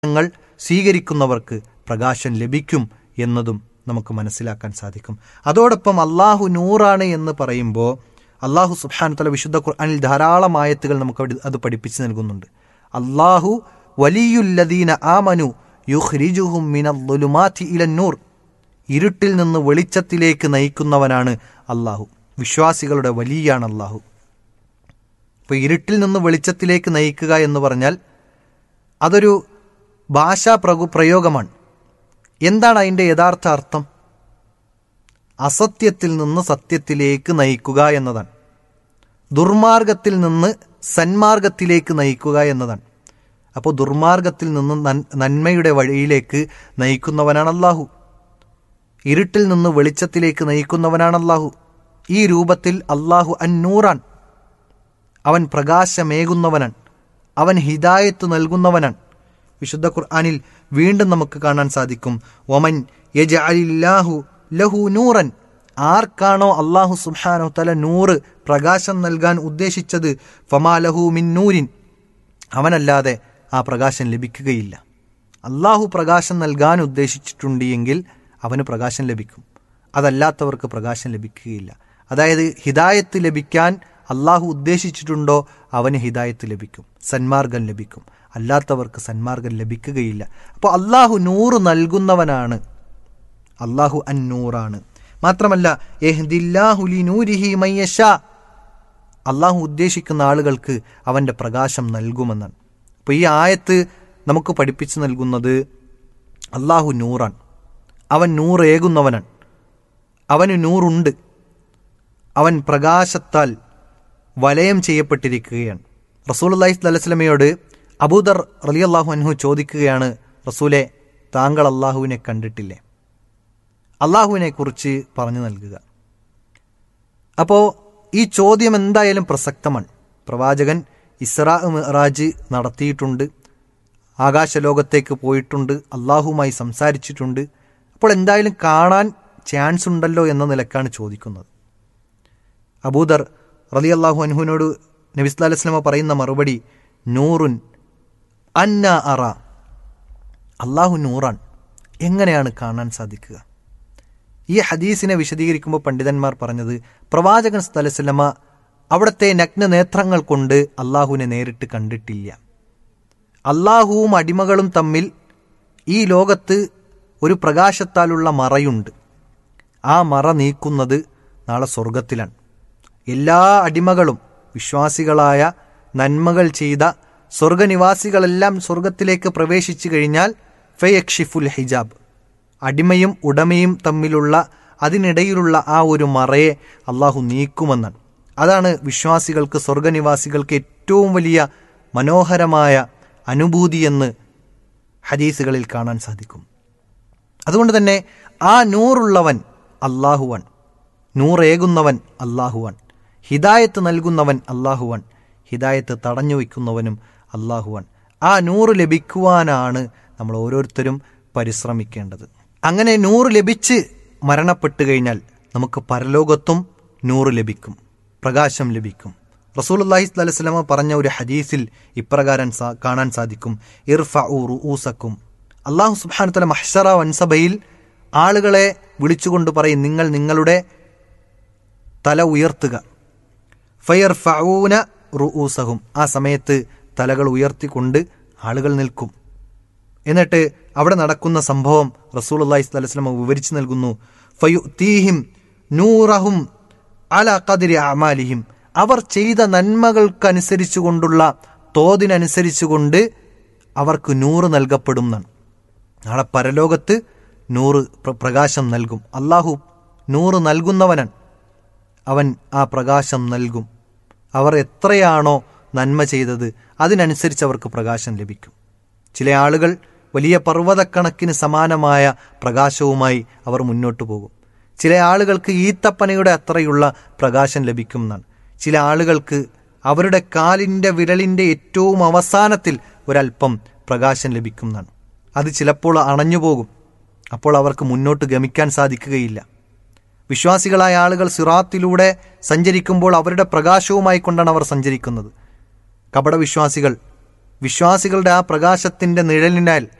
ങ്ങൾ സ്വീകരിക്കുന്നവർക്ക് പ്രകാശം ലഭിക്കും എന്നതും നമുക്ക് മനസ്സിലാക്കാൻ സാധിക്കും അതോടൊപ്പം അള്ളാഹു നൂറാണ് എന്ന് പറയുമ്പോൾ അള്ളാഹു സുബ്ഹാന തല വിശുദ്ധ ഖുർആനിൽ ധാരാളം ആയത്തുകൾ നമുക്ക് അവിടെ അത് പഠിപ്പിച്ചു നൽകുന്നുണ്ട് അള്ളാഹു വലിയുല്ലദീന ആമനു യുഹ്രിജുഹും മിനദ്ദുലുമാതി ഇലന്നൂർ ഇരുട്ടിൽ നിന്ന് വെളിച്ചത്തിലേക്ക് നയിക്കുന്നവനാണ് അള്ളാഹു വിശ്വാസികളുടെ വലിയാണ് അള്ളാഹു ഇപ്പോൾ ഇരുട്ടിൽ നിന്ന് വെളിച്ചത്തിലേക്ക് നയിക്കുക എന്ന് പറഞ്ഞാൽ അതൊരു ഭാഷാ പ്രകു പ്രയോഗമാണ് എന്താണ് അതിൻ്റെ യഥാർത്ഥ അർത്ഥം അസത്യത്തിൽ നിന്ന് സത്യത്തിലേക്ക് നയിക്കുക എന്നതാണ് ദുർമാർഗത്തിൽ നിന്ന് സന്മാർഗത്തിലേക്ക് നയിക്കുക എന്നതാണ് അപ്പോൾ ദുർമാർഗത്തിൽ നിന്ന് നൻ- നന്മയുടെ വഴിയിലേക്ക് നയിക്കുന്നവനാണ് അള്ളാഹു ഇരുട്ടിൽ നിന്ന് വെളിച്ചത്തിലേക്ക് നയിക്കുന്നവനാണ് അള്ളാഹു ഈ രൂപത്തിൽ അള്ളാഹു അന്നൂറാൻ അവൻ പ്രകാശമേകുന്നവനാണ് അവൻ ഹിദായത്ത് നൽകുന്നവനാണ് വിശുദ്ധ ഖുർആനിൽ വീണ്ടും നമുക്ക് കാണാൻ സാധിക്കും ഒമൻ യജഅലില്ലാഹു ലഹു നൂറൻ ആർക്കാണോ അള്ളാഹു സുബ്ഹാനഹു തല നൂറ് പ്രകാശം നൽകാൻ ഉദ്ദേശിച്ചത് ഫമാ ലഹു മിൻ നൂരിൻ അവനല്ലാതെ ആ പ്രകാശം ലഭിക്കുകയില്ല അള്ളാഹു പ്രകാശം നൽകാൻ ഉദ്ദേശിച്ചിട്ടുണ്ട് എങ്കിൽ അവന് പ്രകാശം ലഭിക്കും അതല്ലാത്തവർക്ക് പ്രകാശം ലഭിക്കുകയില്ല അതായത് ഹിദായത്ത് ലഭിക്കാൻ അള്ളാഹു ഉദ്ദേശിച്ചിട്ടുണ്ടോ അവന് ഹിദായത്ത് ലഭിക്കും സന്മാർഗം ലഭിക്കും അല്ലാത്തവർക്ക് സന്മാർഗം ലഭിക്കുകയില്ല അപ്പോൾ അള്ളാഹു നൂറ് നൽകുന്നവനാണ് അള്ളാഹു അന്നൂറാണ് മാത്രമല്ല യഹ്ദില്ലാഹു ലിനൂരിഹി മയ്യശാ അള്ളാഹു ഉദ്ദേശിക്കുന്ന ആളുകൾക്ക് അവൻ്റെ പ്രകാശം നൽകുമെന്നാണ് അപ്പോൾ ഈ ആയത്ത് നമുക്ക് പഠിപ്പിച്ചു നൽകുന്നത് അള്ളാഹു നൂറാണ് അവൻ നൂറേകുന്നവനാണ് അവന് നൂറുണ്ട് അവൻ പ്രകാശത്താൽ വലയം ചെയ്യപ്പെട്ടിരിക്കുകയാണ് റസൂൽ അള്ളാഹി സ്വലമയോട് അബൂദർ റലിയല്ലാഹു അൻഹു ചോദിക്കുകയാണ് റസൂലെ താങ്കൾ അള്ളാഹുവിനെ കണ്ടിട്ടില്ലേ അള്ളാഹുവിനെ കുറിച്ച് പറഞ്ഞു നൽകുക അപ്പോൾ ഈ ചോദ്യം എന്തായാലും പ്രസക്തമാണ് പ്രവാചകൻ ഇസ്രാ മിറാജ് നടത്തിയിട്ടുണ്ട് ആകാശലോകത്തേക്ക് പോയിട്ടുണ്ട് അള്ളാഹുമായി സംസാരിച്ചിട്ടുണ്ട് അപ്പോൾ എന്തായാലും കാണാൻ ചാൻസ് ഉണ്ടല്ലോ എന്ന നിലക്കാണ് ചോദിക്കുന്നത് അബൂദർ റലി അള്ളാഹു അൻഹുവിനോട് നബിസ്ലാ അലൈസ്ലമ പറയുന്ന മറുപടി നൂറുൻ അന്ന അറ അള്ളാഹു നൂറാൻ എങ്ങനെയാണ് കാണാൻ സാധിക്കുക ഈ ഹദീസിനെ വിശദീകരിക്കുമ്പോൾ പണ്ഡിതന്മാർ പറഞ്ഞത് പ്രവാചകൻ സ്ഥലസല്ലമ അവിടുത്തെ നഗ്ന നേത്രങ്ങൾ കൊണ്ട് അള്ളാഹുവിനെ നേരിട്ട് കണ്ടിട്ടില്ല അള്ളാഹുവും അടിമകളും തമ്മിൽ ഈ ലോകത്ത് ഒരു പ്രകാശത്താലുള്ള മറയുണ്ട് ആ മറ നീക്കുന്നത് നാളെ സ്വർഗത്തിലാണ് എല്ലാ അടിമകളും വിശ്വാസികളായ നന്മകൾ ചെയ്ത സ്വർഗനിവാസികളെല്ലാം സ്വർഗത്തിലേക്ക് പ്രവേശിച്ചു കഴിഞ്ഞാൽ ഫയക്ഷിഫുൽ ഹിജാബ് അടിമയും ഉടമയും തമ്മിലുള്ള അതിനിടയിലുള്ള ആ ഒരു മറയെ അള്ളാഹു നീക്കുമെന്നാണ് അതാണ് വിശ്വാസികൾക്ക് സ്വർഗനിവാസികൾക്ക് ഏറ്റവും വലിയ മനോഹരമായ അനുഭൂതിയെന്ന് ഹദീസുകളിൽ കാണാൻ സാധിക്കും അതുകൊണ്ട് തന്നെ ആ നൂറുള്ളവൻ അള്ളാഹുവൻ നൂറേകുന്നവൻ അള്ളാഹുവൻ ഹിദായത്ത് നൽകുന്നവൻ അള്ളാഹുവൻ ഹിദായത്ത് തടഞ്ഞു വയ്ക്കുന്നവനും അള്ളാഹുവൻ ആ നൂറ് ലഭിക്കുവാനാണ് നമ്മൾ ഓരോരുത്തരും പരിശ്രമിക്കേണ്ടത് അങ്ങനെ നൂറ് ലഭിച്ച് മരണപ്പെട്ടു കഴിഞ്ഞാൽ നമുക്ക് പരലോകത്തും നൂറ് ലഭിക്കും പ്രകാശം ലഭിക്കും റസൂൽ അള്ളാഹി സ്വലമ പറഞ്ഞ ഒരു ഹദീസിൽ ഇപ്രകാരം സാ- കാണാൻ സാധിക്കും ഇർഫ ഊസക്കും അള്ളാഹു സുബാനുത്തല മഹ്ഷറ വൻസഭയിൽ ആളുകളെ വിളിച്ചുകൊണ്ട് പറയും നിങ്ങൾ നിങ്ങളുടെ തല ഉയർത്തുക ഫയർ ഫഊന റുഊസഹും ആ സമയത്ത് തലകൾ ഉയർത്തിക്കൊണ്ട് ആളുകൾ നിൽക്കും എന്നിട്ട് അവിടെ നടക്കുന്ന സംഭവം റസൂൽ അള്ളാഹി സ്വലം വിവരിച്ചു നൽകുന്നു ഫയു തീഹിം നൂറഹും അല കതിരി അമാലിഹിം അവർ ചെയ്ത നന്മകൾക്കനുസരിച്ചുകൊണ്ടുള്ള തോതിനനുസരിച്ചുകൊണ്ട് അവർക്ക് നൂറ് നൽകപ്പെടും എന്നാണ് നാളെ പരലോകത്ത് നൂറ് പ്ര- പ്രകാശം നൽകും അള്ളാഹു നൂറ് നൽകുന്നവനാണ് അവൻ ആ പ്രകാശം നൽകും അവർ എത്രയാണോ നന്മ ചെയ്തത് അതിനനുസരിച്ച് അവർക്ക് പ്രകാശം ലഭിക്കും ചില ആളുകൾ വലിയ പർവ്വതക്കണക്കിന് സമാനമായ പ്രകാശവുമായി അവർ മുന്നോട്ട് പോകും ചില ആളുകൾക്ക് ഈത്തപ്പനയുടെ അത്രയുള്ള പ്രകാശം ലഭിക്കും എന്നാണ് ചില ആളുകൾക്ക് അവരുടെ കാലിൻ്റെ വിരലിൻ്റെ ഏറ്റവും അവസാനത്തിൽ ഒരല്പം പ്രകാശം ലഭിക്കും എന്നാണ് അത് ചിലപ്പോൾ അണഞ്ഞു പോകും അപ്പോൾ അവർക്ക് മുന്നോട്ട് ഗമിക്കാൻ സാധിക്കുകയില്ല വിശ്വാസികളായ ആളുകൾ സിറാത്തിലൂടെ സഞ്ചരിക്കുമ്പോൾ അവരുടെ പ്രകാശവുമായി കൊണ്ടാണ് അവർ സഞ്ചരിക്കുന്നത് കപട വിശ്വാസികൾ വിശ്വാസികളുടെ ആ പ്രകാശത്തിന്റെ നിഴലിനാൽ